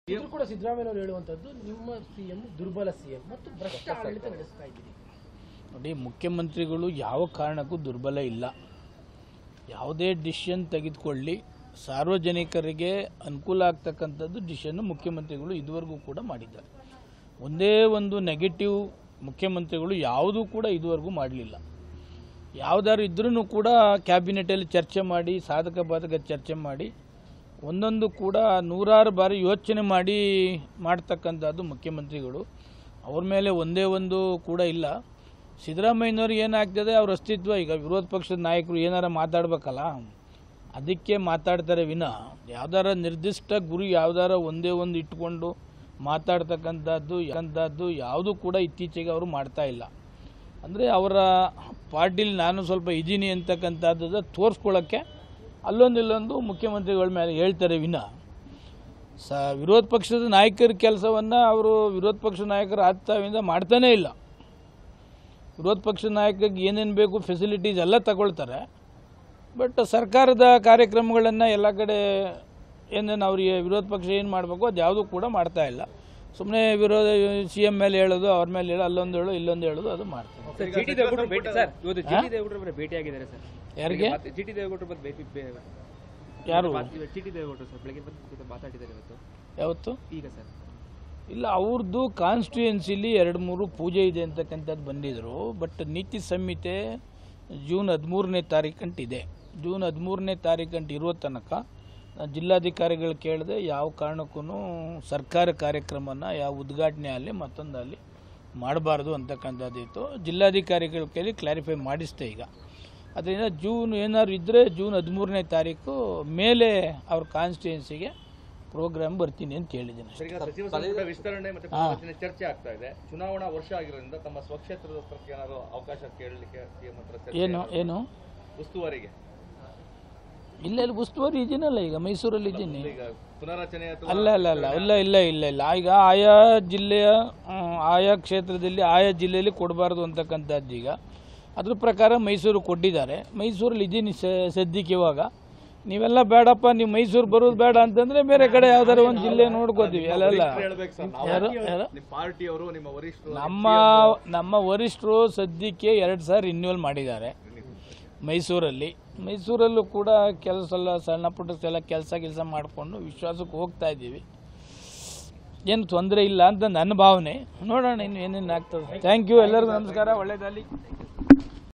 ಇದು ಕೂಡ ಸಿದ್ದರಾಮಯ್ಯ ಅವರು ಹೇಳುವಂತದ್ದು ನಿಮ್ಮ ಸಿಎಂ ದುರ್ಬಲ ಸಿಎಂ ಮತ್ತು ಭ್ರಷ್ಟ ಆಡಳಿತ ನಡೆಸ್ತಾ ಇದ್ದೀರಿ ನೋಡಿ ಮುಖ್ಯಮಂತ್ರಿಗಳು ಯಾವ ಕಾರಣಕ್ಕೂ ದುರ್ಬಲ ಇಲ್ಲ ಯಾವುದೇ ಡಿಸಿಷನ್ ತೆಗೆದುಕೊಳ್ಳಿ ಸಾರ್ವಜನಿಕರಿಗೆ ಅನುಕೂಲ ಆಗ್ತಕ್ಕಂಥದ್ದು ಡಿಸಿಷನ್ನು ಮುಖ್ಯಮಂತ್ರಿಗಳು ಇದುವರೆಗೂ ಕೂಡ ಮಾಡಿದ್ದಾರೆ ಒಂದೇ ಒಂದು ನೆಗೆಟಿವ್ ಮುಖ್ಯಮಂತ್ರಿಗಳು ಯಾವುದೂ ಕೂಡ ಇದುವರೆಗೂ ಮಾಡಲಿಲ್ಲ ಯಾವುದಾದ್ರು ಇದ್ರೂ ಕೂಡ ಕ್ಯಾಬಿನೆಟಲ್ಲಿ ಚರ್ಚೆ ಮಾಡಿ ಸಾಧಕ ಬಾಧಕ ಚರ್ಚೆ ಮಾಡಿ ಒಂದೊಂದು ಕೂಡ ನೂರಾರು ಬಾರಿ ಯೋಚನೆ ಮಾಡಿ ಮಾಡ್ತಕ್ಕಂಥದ್ದು ಮುಖ್ಯಮಂತ್ರಿಗಳು ಅವ್ರ ಮೇಲೆ ಒಂದೇ ಒಂದು ಕೂಡ ಇಲ್ಲ ಸಿದ್ದರಾಮಯ್ಯನವ್ರಿಗೆ ಏನಾಗ್ತದೆ ಅವ್ರ ಅಸ್ತಿತ್ವ ಈಗ ವಿರೋಧ ಪಕ್ಷದ ನಾಯಕರು ಏನಾರ ಮಾತಾಡ್ಬೇಕಲ್ಲ ಅದಕ್ಕೆ ಮಾತಾಡ್ತಾರೆ ವಿನ ಯಾವ್ದಾರ ನಿರ್ದಿಷ್ಟ ಗುರಿ ಯಾವ್ದಾರ ಒಂದೇ ಒಂದು ಇಟ್ಕೊಂಡು ಮಾತಾಡ್ತಕ್ಕಂಥದ್ದು ಅಂಥದ್ದು ಯಾವುದೂ ಕೂಡ ಇತ್ತೀಚೆಗೆ ಅವರು ಮಾಡ್ತಾ ಇಲ್ಲ ಅಂದರೆ ಅವರ ಪಾರ್ಟಿಲಿ ನಾನು ಸ್ವಲ್ಪ ಇದ್ದೀನಿ ಅಂತಕ್ಕಂಥದ್ದು ತೋರಿಸ್ಕೊಳ್ಳೋಕ್ಕೆ ಅಲ್ಲೊಂದು ಇಲ್ಲೊಂದು ಮುಖ್ಯಮಂತ್ರಿಗಳ ಮೇಲೆ ಹೇಳ್ತಾರೆ ವಿನ ಸ ವಿರೋಧ ಪಕ್ಷದ ನಾಯಕರ ಕೆಲಸವನ್ನು ಅವರು ವಿರೋಧ ಪಕ್ಷದ ನಾಯಕರ ಆತ್ಮವಿಂದ ಮಾಡ್ತಾನೇ ಇಲ್ಲ ವಿರೋಧ ಪಕ್ಷದ ನಾಯಕರಿಗೆ ಏನೇನು ಬೇಕು ಫೆಸಿಲಿಟೀಸ್ ಎಲ್ಲ ತಗೊಳ್ತಾರೆ ಬಟ್ ಸರ್ಕಾರದ ಕಾರ್ಯಕ್ರಮಗಳನ್ನು ಎಲ್ಲ ಕಡೆ ಏನೇನು ಅವರಿಗೆ ವಿರೋಧ ಪಕ್ಷ ಏನು ಮಾಡಬೇಕು ಅದು ಯಾವುದೂ ಕೂಡ ಮಾಡ್ತಾ ಇಲ್ಲ ಸುಮ್ಮನೆ ವಿರೋಧ ಸಿ ಎಂ ಮೇಲೆ ಹೇಳೋದು ಅವ್ರ ಮೇಲೆ ಹೇಳೋ ಅಲ್ಲೊಂದು ಹೇಳೋ ಇಲ್ಲೊಂದು ಹೇಳೋದು ಅದು ಮಾಡ್ತಾರೆ ಸರ್ ಜಿ ಟಿ ದೇವೇಗೌಡರು ಭೇಟಿ ಸರ್ ಇವತ್ತು ಜಿ ಟಿ ದೇವೇಗೌಡರು ಬಂದು ಭೇಟಿಯಾಗಿದ್ದಾರೆ ಸರ್ ಯಾರಿಗೆ ಜಿ ಟಿ ದೇವೇಗೌಡರು ಬಂದು ಭೇಟಿ ಬೇ- ಯಾರು ಜಿ ಟಿ ದೇವೇಗೌಡರು ಸರ್ ಬೆಳಗ್ಗೆ ಬಂದು ಮಾತಾಡಿದ್ದಾರೆ ಇವತ್ತು ಯಾವತ್ತು ಈಗ ಸರ್ ಇಲ್ಲ ಅವ್ರದ್ದು ಕಾನ್ಸ್ಟಿಟ್ಯೂಯೆನ್ಸಿಲಿ ಎರಡು ಮೂರು ಪೂಜೆ ಇದೆ ಅಂತಕ್ಕಂಥದ್ದು ಬಂದಿದ್ರು ಬಟ್ ನೀತಿ ಸಂಹಿತೆ ಜೂನ್ ಹದಿಮೂರನೇ ತಾರೀಕಂಟಿದೆ ಜೂನ್ ಹದಿಮೂರನೇ ತಾರೀಕಂಟು ಇರೋ ತನಕ ನಾನ್ ಜಿಲ್ಲಾಧಿಕಾರಿಗಳು ಕೇಳಿದೆ ಯಾವ ಕಾರಣಕ್ಕೂ ಸರ್ಕಾರ ಕಾರ್ಯಕ್ರಮನ ಯಾವ ಉದ್ಘಾಟನೆ ಆಗಲಿ ಮತ್ತೊಂದಲ್ಲಿ ಮಾಡಬಾರ್ದು ಅಂತಕ್ಕಂಥದ್ದಿತ್ತು ಜಿಲ್ಲಾಧಿಕಾರಿಗಳ ಕೈಲಿ ಕ್ಲಾರಿಫೈ ಮಾಡಿಸ್ತೆ ಈಗ ಅದರಿಂದ ಜೂನ್ ಏನಾದ್ರು ಇದ್ದರೆ ಜೂನ್ ಹದಿಮೂರನೇ ತಾರೀಕು ಮೇಲೆ ಅವ್ರ ಕಾನ್ಸ್ಟಿಟ್ಯೂನ್ಸಿಗೆ ಪ್ರೋಗ್ರಾಮ್ ಬರ್ತೀನಿ ಅಂತ ಹೇಳಿದ್ದೀನಿ ಅಷ್ಟೇ. ಈಗ ಸಚಿವ ಸಂಪುಟ ವಿಸ್ತರಣೆ ಮತ್ತೆ ಪುನರ್ರಚನೆ ಚರ್ಚೆ ಆಗ್ತಾ ಇದೆ ಚುನಾವಣಾ ವರ್ಷ ಆಗಿರೋದ್ರಿಂದ ತಮ್ಮ ಸ್ವಕ್ಷೇತ್ರದ ಸ್ಥಳಕ್ಕೆ ಏನಾದ್ರು ಅವಕಾಶ ಕೇಳಲಿಕ್ಕೆ ಸಿಎಂ ಹತ್ರ ಚರ್ಚೆ ಏನು ಏನು ಉಸ್ತುವಾರಿಗೆ ಇಲ್ಲ ಇಲ್ಲಿ ಉಸ್ತುವಾರಿ ಇದೀನಲ್ಲ ಈಗ ಮೈಸೂರಲ್ಲಿ ಇದ್ದೀನಿ ಈಗ ಪುನರ್ರಚನೆ ಅಥವಾ ಅಲ್ಲ ಅಲ್ಲ ಅಲ್ಲ ಇಲ್ಲ ಇಲ್ಲ ಇಲ್ಲ ಇಲ್ಲ ಈಗ ಆಯಾ ಜಿಲ್ಲೆಯ ಆ, ಆಯಾ ಕ್ಷೇತ್ರದಲ್ಲಿ ಆಯಾ ಜಿಲ್ಲೆಯಲ್ಲಿ ಕೊಡಬಾರ್ದು ಅಂತಕ್ಕಂಥದ್ದು ಈಗ ಅದ್ರ ಪ್ರಕಾರ ಮೈಸೂರು ಕೊಟ್ಟಿದ್ದಾರೆ ಮೈಸೂರಲ್ಲಿ ಇದ್ದೀನಿ ಸ- ಸದ್ಯಕ್ಕೆ ಇವಾಗ ನೀವೆಲ್ಲ ಬೇಡಪ್ಪ ನೀವು ಮೈಸೂರು ಬರೋದು ಬೇಡ ಅಂತಂದ್ರೆ ಬೇರೆ ಕಡೆ ಯಾವ್ದಾರ ಒಂದು ಜಿಲ್ಲೆ ನೋಡ್ಕೋತೀವಿ ಅಲ್ಲೆಲ್ಲ ಹೇಳ್ಬೇಕು ಸರ್ ನಾವು ಯಾರು ಯಾರು ನಿಮ್ಮ ಪಾರ್ಟಿಯವರು ನಿಮ್ಮ ವರಿಷ್ಠರು ನಮ್ಮ ನಮ್ಮ ವರಿಷ್ಠರು ಸದ್ಯಕ್ಕೆ ಎರಡು ಸಾವಿರ ರಿನ್ಯೂವಲ್ ಮಾಡಿದ್ದಾರೆ ಮೈಸೂರಲ್ಲಿ ಮೈಸೂರಲ್ಲೂ ಕೂಡ ಕೆಲಸ ಎಲ್ಲ ಸಣ್ಣ ಪುಟ್ಟ ಎಲ್ಲ ಕೆಲಸ ಕೆಲಸ ಮಾಡಿಕೊಂಡು ವಿಶ್ವಾಸಕ್ಕೆ ಹೋಗ್ತಾ ಇದ್ದೀವಿ ಏನು ತೊಂದರೆ ಇಲ್ಲ ಅಂತ ನನ್ನ ಭಾವನೆ ನೋಡೋಣ ಇನ್ನು ಏನೇನು ಆಗ್ತದೆ ಥ್ಯಾಂಕ್ ಯು ಎಲ್ಲರಿಗೂ ನಮಸ್ಕಾರ ಒಳ್ಳೇದಾಗಲಿ